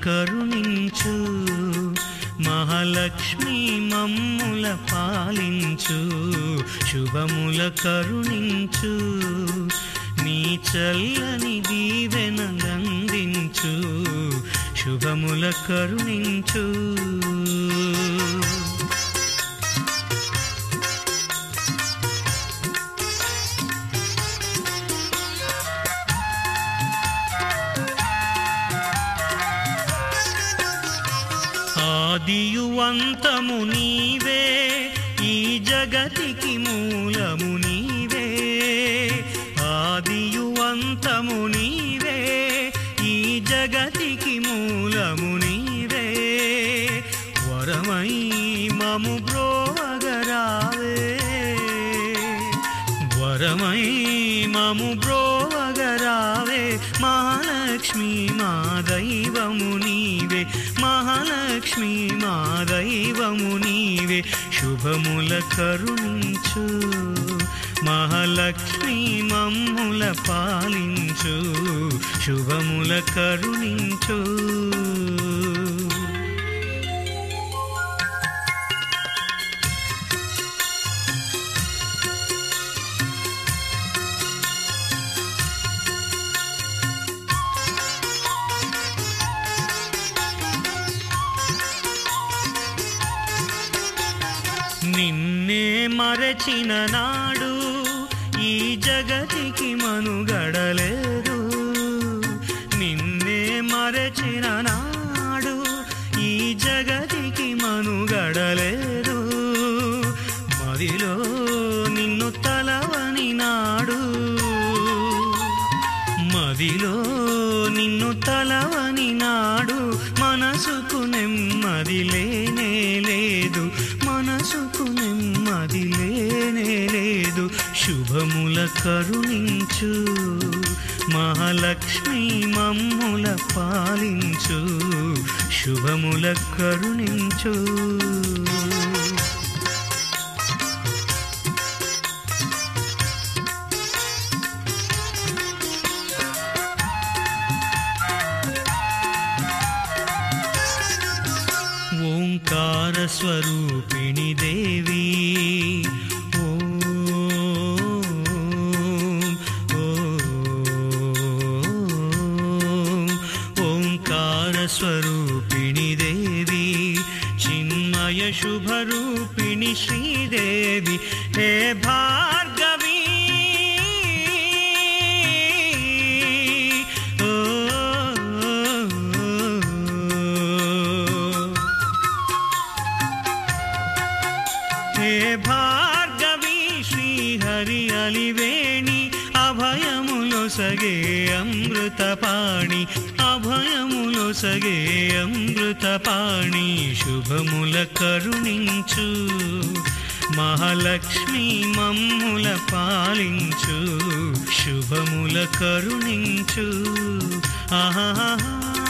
కరుణించు మహాలక్ష్మి మమ్ముల పాలించు శుభముల కరుణించు నీ చల్లని దీవెనలందించు శుభముల కరుణించు ఆదియు అంతము నీవే ఈ జగతికి మూలము నీవే ఆదియు అంతము నీవే ఈ జగతికి మూలము నీవే వరమై మము బ్రోవగరావే వరమై మము బ్రోవగరావే మహాలక్ష్మి మా దైవము నీవే మహాలక్ష్మి మా దైవము నీవే శుభముల కరుణించు మహాలక్ష్మి మమ్ముల పాలించు శుభముల కరుణించు నిన్నే మరచిన నాడు ఈ జగతికి మనుగడలేదు నిన్నే మరచిన నాడు ఈ జగతికి మనుగడలేదు మదిలో నిన్ను తలవని నాడు మదిలో నిన్ను తలవని నాడు మనసుకు నెమ్మది లేనే లేదు మనసుకు నెమ్మది లేనే లేదు శుభముల కరుణించు మహాలక్ష్మి మమ్ముల పాలించు శుభముల కరుణించు ఓంకార స్వరూపిణి దేవి ఓం, ఓం, ఓంకార స్వరూపిణి దేవి చిన్మయ శుభరూపిణి శ్రీదేవి హే భార్గవి ఓ హే భార్గవి శ్రీహరి అలివేణి అభయములో సగే అమృతపాణి అభయములో సగే అమృతపాణి శుభముల కరుణించు మహాలక్ష్మి మమ్ముల పాలించు శుభముల కరుణించు ఆహా